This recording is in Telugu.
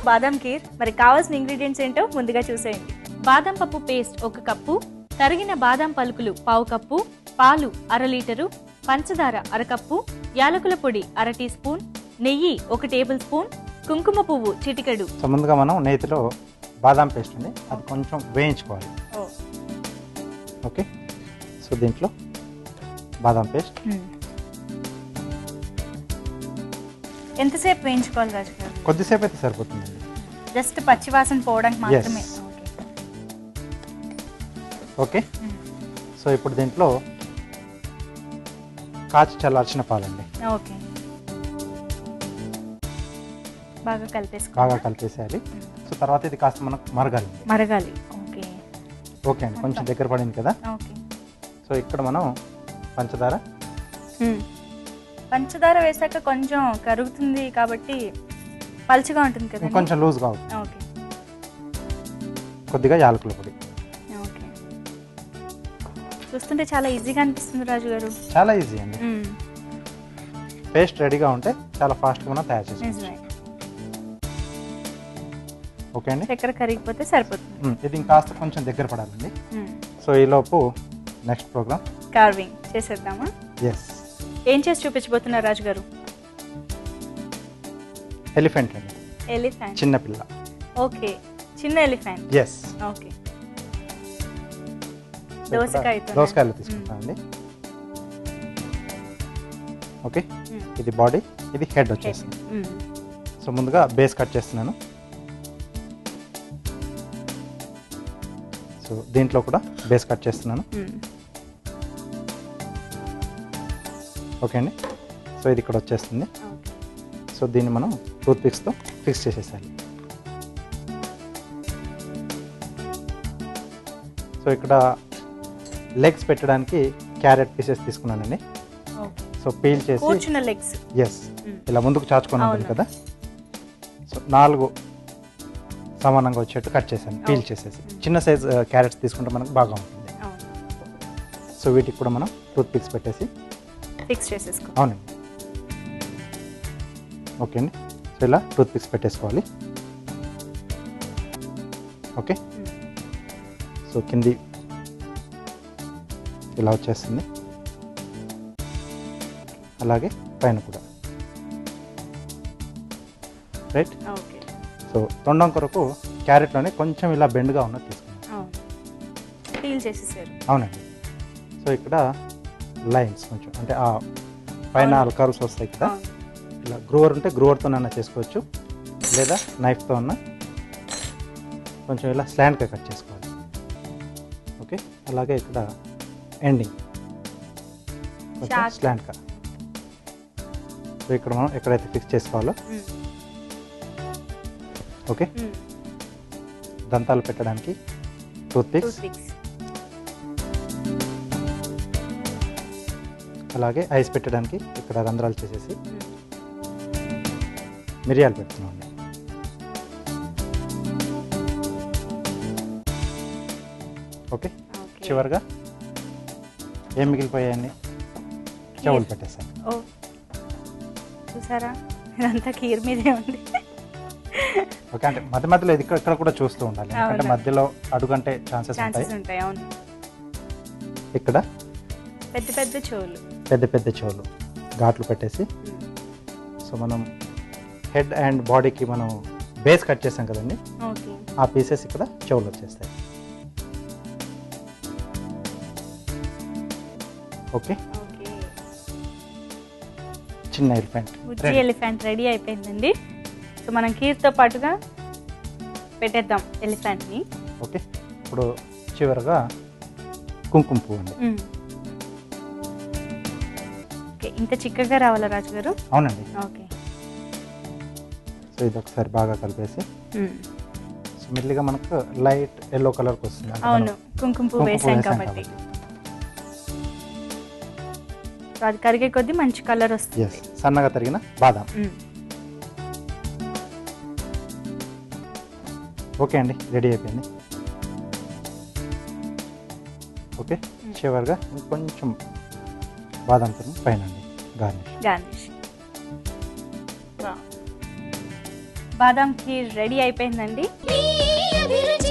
బాదం ఖీర్ మరి కావాల్సిన ఇంగ్రీడియంట్స్ ఏంటో ముందుగా చూసేయండి బాదం పప్పు పేస్ట్ ఒక కప్పు తరిగిన బాదం పలుకులు పావు కప్పు పాలు అర లీటరు పంచదార అరకప్పు యాలకుల పొడి అర టీ స్పూన్ నెయ్యి ఒక టేబుల్ స్పూన్ కుంకుమ పువ్వు చిటికెడు సో ముందుగా మనం నేతిలో బాదాం పేస్ట్ ఉంది అది కొంచెం వేయించుకోవాలి ఓకే సో దీంట్లో బాదాం పేస్ట్ ఎంతసేపు వేయించుకోవాలి రాజు గారు కొద్దిసేపు అయితే సరిపోతుందండి జస్ట్ పచ్చివాసన పోవడానికి మాత్రమే Yes. ఓకే సో ఇప్పుడు దీంట్లో కాచి చల్లార్చిన పాలండి ఓకే బాగా కలిపేసుకో బాగా కలిపేసేయాలి సో తర్వాత ఇది కాస్త మనకు మరగాలి మరగాలి ఓకే ఓకే అండి కొంచెం దగ్గర పడింది కదా ఓకే సో ఇక్కడ మనం పంచదార పంచదార వేసాక కొంచెం కరుగుతుంది కాబట్టి పలుచగా ఉంటుంది కదా ఇంకొంచెం లూజ్గా అవుతుంది ఓకే కొద్దిగా యాలకుల పొడి ఓకే చూస్తుంటే చాలా ఈజీగా అనిపిస్తుంది రాజు గారు చాలా ఈజీ అండి పేస్ట్ రెడీగా ఉంటే చాలా ఫాస్ట్గా మనం తయారు చేసుకోవచ్చు నిజమే ఓకే అండి చక్కెర కరిగిపోతే సరిపోతుంది మ్, ఇది ఇంకాస్త కొంచెం దగ్గర పడాలండి సో ఈలోపు నెక్స్ట్ ప్రోగ్రామ్ కార్వింగ్ చేసేద్దామా ఎస్ ఏం చేసి చూపించబోతున్నారు రాజు గారు ఎలిఫెంట్ అండి ఎలిఫెంట్ చిన్న పిల్ల ఓకే చిన్న ఎలిఫెంట్ ఎస్ ఓకే దోసకాయతో దోసకాయలు తీసుకుంటామండి ఓకే ఇది బాడీ ఇది హెడ్ వచ్చేసింది సో ముందుగా బేస్ కట్ చేస్తున్నాను సో దీంట్లో కూడా బేస్ కట్ చేస్తున్నాను ఓకే అండి సో ఇది ఇక్కడ వచ్చేస్తుంది ఓకే సో దీన్ని మనం టూత్ పిక్స్తో ఫిక్స్ చేసేసాలి సో ఇక్కడ లెగ్స్ పెట్టడానికి క్యారెట్ పీసెస్ తీసుకున్నానండి ఓకే సో పీల్ చేసి కూర్చున్న లెగ్స్ ఎస్ ఇలా ముందుకు చాచుకొని ఉంటుంది అవును. కదా సో నాలుగు సమానంగా వచ్చేట్టు కట్ చేశాను పీల్ చేసేసి చిన్న సైజ్ క్యారెట్స్ తీసుకుంటే మనకు బాగా ఉంటుంది అవును సో వీటికి కూడా మనం టూత్ పిక్స్ పెట్టేసి ఫిక్స్ చేసేసుకో అవునండి ఓకే అండి సో ఇలా టూత్ పిక్స్ పెట్టేసుకోవాలి ఓకే సో కింది ఇలా వచ్చేస్తుంది అలాగే పైన కూడా రైట్ ఓకే సో తొండం కొరకు క్యారెట్లోనే కొంచెం ఇలా బెండ్గా ఉన్నది తీసుకున్నాం అవును పీల్ చేసేసారు అవునండి సో ఇక్కడ లైన్స్ కొంచెం అంటే ఆ పైన అవును. కర్వ్స్ వస్తాయి కదా అవును ఇలా గ్రోవర్ ఉంటే గ్రోవర్తోనైనా చేసుకోవచ్చు లేదా నైఫ్తో అన్నా కొంచెం ఇలా స్లాండ్గా కట్ చేసుకోవాలి ఓకే అలాగే ఇక్కడ ఎండింగ్ కొంచెం Sharp. స్లాండ్గా సో ఇక్కడ మనం ఎక్కడైతే ఫిక్స్ చేసుకోవాలో మ్మ్. Okay hmm. దంతాలు పెట్టడానికి టూత్ పిక్స్ టూత్ పిక్స్ అలాగే ఐస్ పెట్టడానికి ఇక్కడ రంధ్రాలు చేసేసి మ్మ్. మిరియాలు పెడుతున్నాం ఓకే ఓకే చివరిగా ఏం మిగిలిపోయాయండి చెవులు పెట్టేశాను ఓ చూసారా ఇదంతా కీర్ మీదే ఉంది ఓకే అంటే మధ్య మధ్యలో ఇది ఇక్కడ ఇక్కడ కూడా చూస్తూ ఉండాలి ఎందుకంటే అవును. మధ్యలో అడుగంటే ఛాన్సెస్ ఉంటాయి ఛాన్సెస్ ఉంటాయి అవును ఇక్కడ పెద్ద పెద్ద చెవులు పెద్ద పెద్ద చెవులు ఘాట్లు పెట్టేసి మ్మ్. సో మనం హెడ్ అండ్ బాడీకి మనం బేస్ కట్ చేసాం కదండి ఓకే ఆ పీసెస్ ఇక్కడ చెవులు వచ్చేస్తాయి ఓకే ఓకే చిన్న ఎలిఫెంట్ బుజ్జి ఎలిఫెంట్ రెడీ అయిపోయిందండి సో మనం కీర్తో పాటుగా పెట్టేద్దాం ఎలిఫెంట్ని ఓకే ఇప్పుడు చివరగా కుంకుమ పువ్వు అండి ఓకే ఇంత చిక్కగా రావాలా రాజు గారు అవునండి ఓకే సో ఇది ఒకసారి బాగా కలిపేసి సో మెల్లిగా మనకు లైట్ ఎల్లో కలర్కి వస్తుంది అంటే అవును మనం కుంకుమ పువ్వు కుంకుమ వేసాం వేసాం కాబట్టి సో అది కరిగే కొద్దీ మంచి కలర్ వస్తుంది ఎస్ సన్నగా తరిగిన బాదాం మ్మ్. ఓకే అండి రెడీ అయిపోయింది ఓకే చివరిగా ఇంకొంచెం బాదం తురుము పైన అండి గార్నిష్ గార్నిష్ బాదాం ఖీర్ రెడీ అయిపోయిందండి మీ అభిరుచి